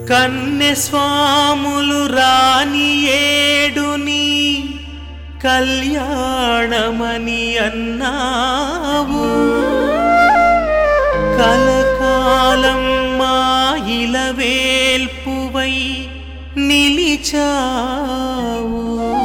కన్నె స్వాములు రాని ఏడుని కళ్యాణమని అన్నావు కలకాలం మాయిల వేల్పువై నిలిచావు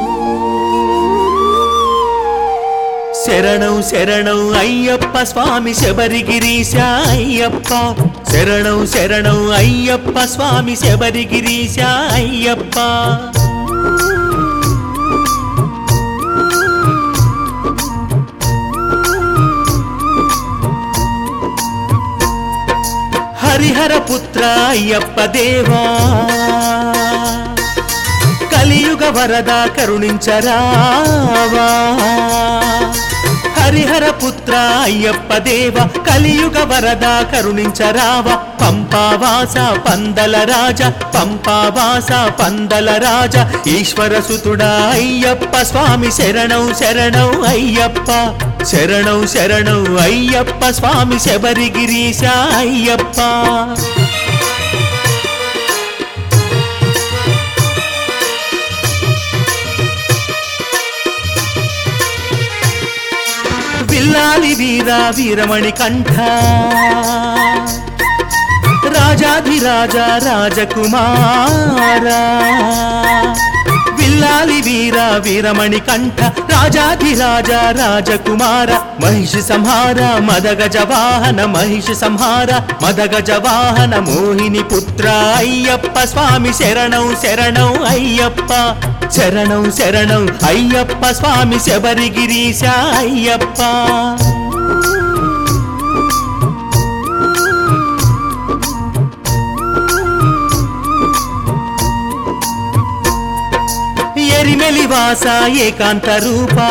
శరణం శరణం అయ్యప్ప స్వామి శబరిగిరీశ అయ్యప్ప శరణం శరణం అయ్యప్ప స్వామి శబరిగిరీశ అయ్యప్ప హరిహర పుత్ర అయ్యప్ప దేవా కలియుగ వరద కరుణించరావా హరిహర పుత్ర అయ్యప్ప దేవ కలియుగ వరద కరుణించరావా పంపావాస పందల రాజ పంపావాస పందల రాజ ఈశ్వర సుతుడా అయ్యప్ప స్వామి శరణం శరణం అయ్యప్ప శరణం శరణం అయ్యప్ప స్వామి శబరిగిరీశ అయ్యప్ప విల్లాలి వీరా వీరమణి కంఠ రాజాధిరాజ రాజకుమారా విల్లాలి వీరా వీరమణి కంఠ రాజాధిరాజ రాజకుమార మహిషి సంహార మదగజ వాహన మహిషి సంహార మదగజ వాహన మోహిని పుత్ర అయ్యప్ప స్వామి శరణం శరణం అయ్యప్ప శరణం శరణం అయ్యప్ప స్వామి శబరిగిరీశ అయ్యప్ప ఎరిమెలివాస ఏకాంత రూపా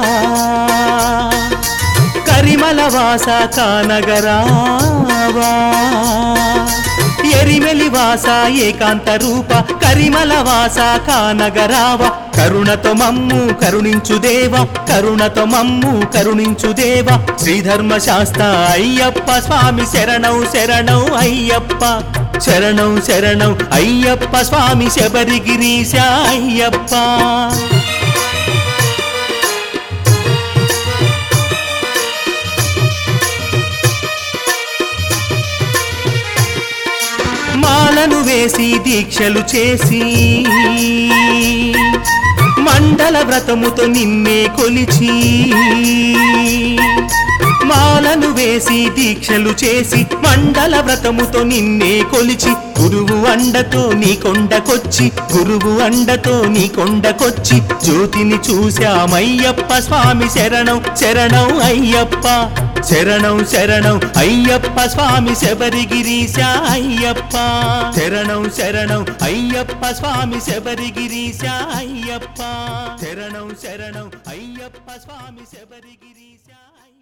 కరిమల వాస కానగరావా ఎరిమెలివాస ఏకాంత రూప కరిమల వాస కానగరావ కరుణతో మమ్ము కరుణించు దేవ కరుణతో మమ్ము కరుణించు దేవ శ్రీధర్మ శాస్త్ర అయ్యప్ప స్వామి శరణం శరణం అయ్యప్ప శరణం శరణం అయ్యప్ప స్వామి శబరిగిరీశ అయ్యప్ప మాలను వేసి దీక్షలు చేసి మండల వ్రతముతో నిన్నే కొలిచి మాలను వేసి దీక్షలు చేసి మండల వ్రతముతో నిన్నే కొలిచి గురువు అండతో నీ కొండకొచ్చి గురువు అండతో నీ కొండకొచ్చి జ్యోతిని చూశామయ్యప్ప స్వామి శరణం శరణం అయ్యప్ప శరణం శరణం అయ్యప్ప స్వామి శబరిగిరీశ అయ్యప్ప శరణం శరణం అయ్యప్ప స్వామి శబరిగిరీశ అయ్యప్ప శరణం శరణం అయ్యప్ప స్వామి శబరిగిరీశ అయ్యప్ప